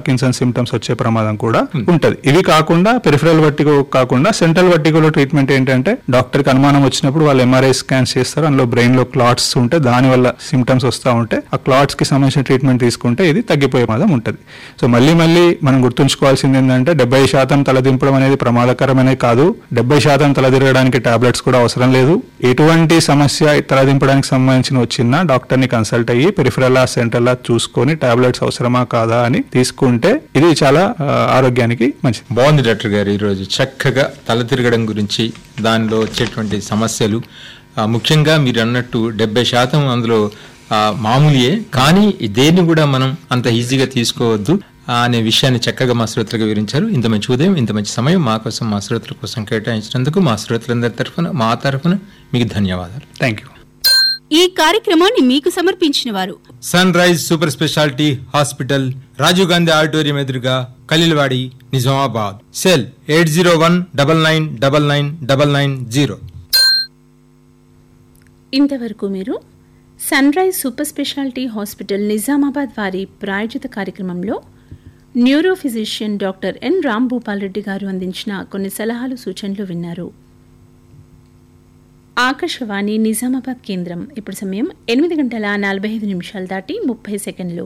Parkinson symptoms వచ్చే ప్రమాదం కూడా ఉంటది ఇవి కాకుండా పెరిఫరల్ వర్టిగో కాకుండా సెంట్రల్ వర్టిగోలో ట్రీట్మెంట్ ఏంటంటే డాక్టర్ కి అనుమానం వచ్చినప్పుడు వాళ్ళు ఎంఆర్ఐ స్కాన్స్ చేస్తారు అందులో బ్రెయిన్ లో క్లాట్స్ ఉంటే దాని వల్ల సిమ్టమ్స్ వస్తూ ఉంటే ఆ క్లాట్స్ కి సంబంధించిన ట్రీట్మెంట్ తీసుకుంటే ఇది తగ్గిపోయే ప్రమాదం ఉంటుంది సో మళ్ళీ మళ్ళీ మనం గుర్తుంచుకోవాల్సింది ఏంటంటే డెబ్బై శాతం తలదింపడం అనేది ప్రమాదకరమైనది కాదు డెబ్బై శాతం తలదిరగడానికి టాబ్లెట్స్ కూడా అవసరం లేదు ఎటువంటి సమస్య తలదింపడానికి సంబంధించిన వచ్చినా డాక్టర్ ని కన్సల్ట్ అయ్యి పెరిఫరల్లా సెంటర్లా చూసుకొని టాబ్లెట్స్ అవసరమా కాదా అని తీసుకుంటే ఇది చాలా ఆ, ఆరోగ్యానికి మంచిది బాగుంది డాక్టర్ గారు ఈరోజు చక్కగా తల తిరగడం గురించి దానిలో వచ్చేటువంటి సమస్యలు ఆ, ముఖ్యంగా మీరు అన్నట్టు డెబ్బై శాతం అందులో ఆ, మామూలుయే కానీ దేన్ని కూడా మనం అంత ఈజీగా తీసుకోవద్దు ఆ, అనే విషయాన్ని చక్కగా మా శ్రోతలకు వివరించారు ఇంత మంచి ఉదయం ఇంత మంచి సమయం మా కోసం మా శ్రోతల కోసం కేటాయించినందుకు మా శ్రోతలందరి తరఫున మా తరఫున మీకు ధన్యవాదాలు థ్యాంక్ యూ ఈ కార్యక్రమాన్ని మీకు సమర్పించిన వారు sunrise super speciality hospital Rajiv Gandhi auditorium ఎదురుగా Khalilwadi Nizamabad cell eight zero one double nine double nine double nine zero ఇంతవరకు మీరు sunrise super speciality hospital Nizamabad వారి ప్రాయోజిత కార్యక్రమంలో neuro physician doctor N Ram Bhupal Reddy garu అందించిన కొన్ని సలహాలు సూచనలు విన్నారు ఆకాశవాణి నిజామాబాద్ కేంద్రం ఇప్పుడు సమయం ఎనిమిది గంటల నలభై ఐదు నిమిషాలు దాటి ముప్పై సెకండ్లు